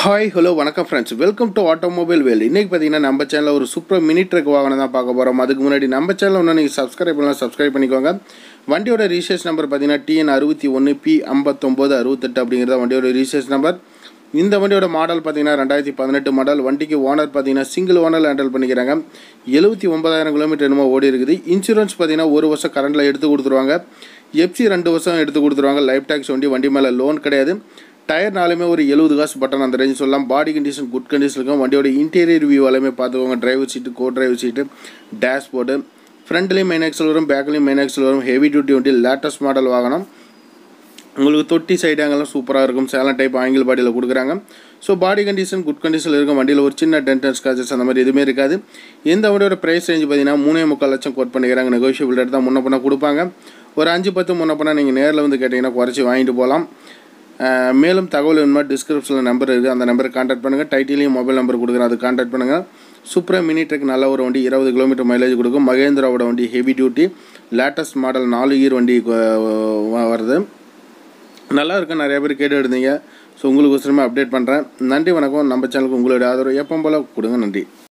hi hello வணக்கம் friends welcome to automobile Vel இன்றைக்கி பார்த்தீங்கன்னா நம்ம சேனலில் ஒரு சூப்பர் மினி ட்ரக் வாகனம் தான் பார்க்க போகிறோம் அதுக்கு முன்னாடி நம்ம சேனல் ஒன்று நீங்கள் சப்ஸ்கிரைப் பண்ணலாம் சப்ஸ்கிரைப் பண்ணிக்கோங்க வண்டியோட ரீசேஸ் நம்பர் பார்த்தீங்கன்னா டிஎன் அறுபத்தி ஒன்று பி ஐம்பத்தொம்போது அறுபத்தெட்டு அப்படிங்கிறத வண்டியோட ரீசேஸ் நம்பர் இந்த வண்டியோட மாடல் பார்த்தீங்கன்னா ரெண்டாயிரத்தி பதினெட்டு மாடல் வண்டிக்கு ஓனர் பார்த்தீங்கன்னா சிங்கிள் ஓனர் ஹேண்டில் பண்ணிக்கிறாங்க எழுபத்தி ஒன்பதாயிரம் கிலோமீட்டர் என்னமோ ஓடி இருக்குது இன்சூரன்ஸ் பார்த்தீங்கன்னா ஒரு வருஷம் கரண்டில் எடுத்து கொடுத்துருவாங்க எஃப்சி ரெண்டு வருஷம் எடுத்து கொடுத்துருவாங்க லைஃப் டேக்ஸ் வண்டி வண்டி மேலே லோன் கிடையாது டயர்னாலுமே ஒரு எழுபது காசு பட்டன் அந்த ரேஞ்ச் சொல்லலாம் பாடி கண்டிஷன் குட் கண்டிஷன் இருக்கும் வண்டியோட இன்டீரியர் வியூ எல்லாமே பார்த்துக்கோங்க driver seat co driver seat dashboard ஃப்ரண்ட்லேயும் மெயின் எக்ஸல் வரும் பேக்லேயும் மெயின் எக்ஸல் வரும் ஹெவி டியூட்டி வண்டி லேட்டஸ்ட் மாடல் வாகனம் உங்களுக்கு தொட்டி சைடு அங்கெல்லாம் சூப்பராக இருக்கும் சேலம் டைப் ஆங்கிள் பாடியில் கொடுக்குறாங்க ஸோ பாடி கண்டிஷன் குட் கண்டிஷனில் இருக்கும் வண்டியில் ஒரு சின்ன டென்டன் ஸ்காச்சஸ் அந்த மாதிரி எதுவுமே இருக்காது இந்த வண்டியோட ப்ரைஸ் ரேஞ்ச் பார்த்தீங்கன்னா மூணே முக்கால் லட்சம் கோட் பண்ணிக்கிறாங்க நெகோஷியபிள் ரேட் தான் முன்ன பண்ண கொடுப்பாங்க ஒரு அஞ்சு பத்து முன்ன பண்ணால் நீங்கள் நேரில் வந்து கேட்டிங்கன்னா குறைச்சி வாங்கிட்டு போகலாம் அஹ் மேலும் தகவல் வேணுமா டிஸ்கிரிப்ஷனில் நம்பர் இருக்குது அந்த நம்பரை கான்டாக்ட் பண்ணுங்கள் டைட்டிலையும் மொபைல் நம்பர் கொடுக்குறேன் அது கான்டாக்ட் பண்ணுங்கள் சூப்பராக மினி ட்ரக் நல்ல ஒரு வண்டி இருபது கிலோமீட்டர் மைலேஜ் கொடுக்கும் மகேந்திராவோட வண்டி ஹெவி டியூட்டி லேட்டஸ்ட் மாடல் நாலு ஈர் வண்டி அஹ், வருது நல்லா இருக்கு நிறைய பேர் கேட்டு எடுத்தீங்க ஸோ உங்களுக்கு அவசரமாக அப்டேட் பண்ணுறேன் நன்றி வணக்கம் நம்ம சேனலுக்கு உங்களுடைய ஆதரவு எப்போ போல் கொடுங்க நன்றி